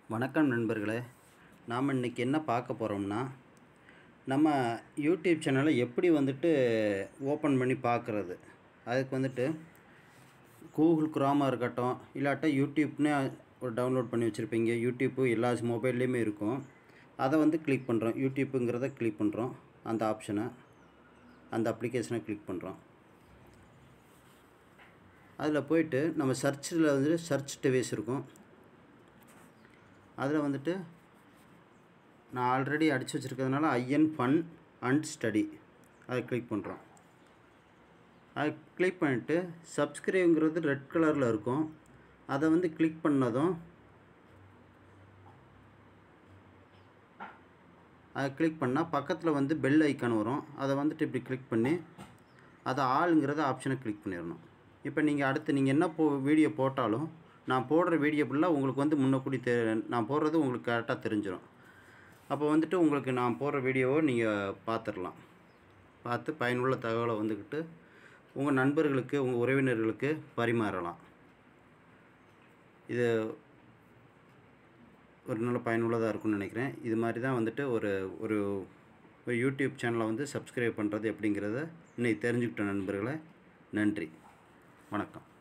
வணக்கம் நண்பர்களே நாம் இன்றைக்கி என்ன பார்க்க போகிறோம்னா நம்ம யூடியூப் சேனலை எப்படி வந்துட்டு ஓப்பன் பண்ணி பார்க்குறது அதுக்கு வந்துட்டு கூகுள் குரோமாக இருக்கட்டும் இல்லாட்டா யூடியூப்னே ஒரு டவுன்லோட் பண்ணி வச்சுருப்பீங்க யூடியூப்பு எல்லா மொபைல்லையுமே இருக்கும் அதை வந்து கிளிக் பண்ணுறோம் யூடியூப்புங்கிறத கிளிக் பண்ணுறோம் அந்த ஆப்ஷனை அந்த அப்ளிகேஷனை கிளிக் பண்ணுறோம் அதில் போயிட்டு நம்ம சர்ச்சில் வந்து சர்ச் டிவைஸ் இருக்கும் அதில் வந்துட்டு நான் ஆல்ரெடி அடித்து வச்சுருக்கிறதுனால ஐஎன் ஃபன் அண்ட் ஸ்டடி அதை கிளிக் பண்ணுறோம் அதை கிளிக் பண்ணிவிட்டு சப்ஸ்கிரைப்ங்கிறது ரெட் கலரில் இருக்கும் அதை வந்து கிளிக் பண்ணதும் அதை கிளிக் பண்ணால் பக்கத்தில் வந்து பெல் ஐக்கான் வரும் அதை வந்துட்டு இப்படி கிளிக் பண்ணி அதை ஆளுங்கிறத ஆப்ஷனை கிளிக் பண்ணிடணும் இப்போ நீங்கள் அடுத்து நீங்கள் என்ன போ வீடியோ போட்டாலும் நான் போடுற வீடியோ ஃபுல்லாக உங்களுக்கு வந்து முன்னக்கூடி தெ நான் போடுறது உங்களுக்கு கரெக்டாக தெரிஞ்சிடும் அப்போ வந்துட்டு உங்களுக்கு நான் போடுற வீடியோவை நீங்கள் பார்த்துடலாம் பார்த்து பயனுள்ள தகவலை வந்துக்கிட்டு உங்கள் நண்பர்களுக்கு உங்கள் உறவினர்களுக்கு பரிமாறலாம் இது ஒரு நல்ல பயனுள்ளதாக இருக்கும்னு நினைக்கிறேன் இது மாதிரி தான் வந்துட்டு ஒரு ஒரு ஒரு யூடியூப் சேனலை வந்து சப்ஸ்கிரைப் பண்ணுறது எப்படிங்கிறத இன்னைக்கு தெரிஞ்சுக்கிட்ட நண்பர்களே நன்றி வணக்கம்